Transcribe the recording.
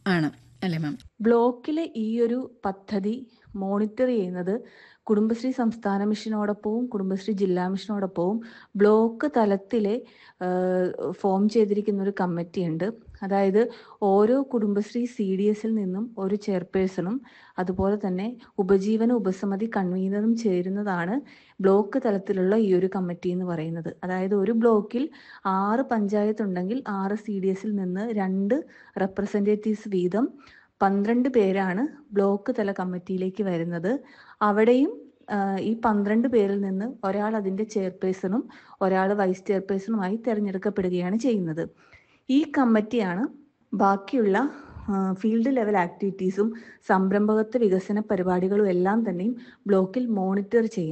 ആണ് അല്ലേ മാം ബ്ലോക്കിലെ ഈ ഒരു പദ്ധതി മോണിറ്റർ ചെയ്യുന്നത് കുടുംബശ്രീ സംസ്ഥാന മിഷനോടൊപ്പവും കുടുംബശ്രീ ജില്ലാ മിഷനോടൊപ്പവും ബ്ലോക്ക് തലത്തിലെ ഫോം ചെയ്തിരിക്കുന്ന ഒരു കമ്മിറ്റി ഉണ്ട് അതായത് ഓരോ കുടുംബശ്രീ സി ഡി എസിൽ നിന്നും ഒരു ചെയർപേഴ്സണും അതുപോലെ തന്നെ ഉപജീവന ഉപസമിതി കൺവീനറും ചേരുന്നതാണ് ബ്ലോക്ക് തലത്തിലുള്ള ഈ ഒരു കമ്മിറ്റി എന്ന് പറയുന്നത് അതായത് ഒരു ബ്ലോക്കിൽ ആറ് പഞ്ചായത്ത് ഉണ്ടെങ്കിൽ ആറ് സി ഡി എസിൽ നിന്ന് രണ്ട് റെപ്രസെൻറ്റേറ്റീവ്സ് വീതം പന്ത്രണ്ട് പേരാണ് ബ്ലോക്ക് തല കമ്മിറ്റിയിലേക്ക് വരുന്നത് അവിടെയും ഈ പന്ത്രണ്ട് പേരിൽ നിന്ന് ഒരാൾ അതിൻ്റെ ചെയർപേഴ്സണും ഒരാൾ വൈസ് ചെയർപേഴ്സണുമായി തിരഞ്ഞെടുക്കപ്പെടുകയാണ് ചെയ്യുന്നത് ഈ കമ്മിറ്റിയാണ് ബാക്കിയുള്ള ഫീൽഡ് ലെവൽ ആക്ടിവിറ്റീസും സംരംഭകത്വ വികസന പരിപാടികളും എല്ലാം തന്നെയും ബ്ലോക്കിൽ മോണിറ്റർ ചെയ്യുന്നത്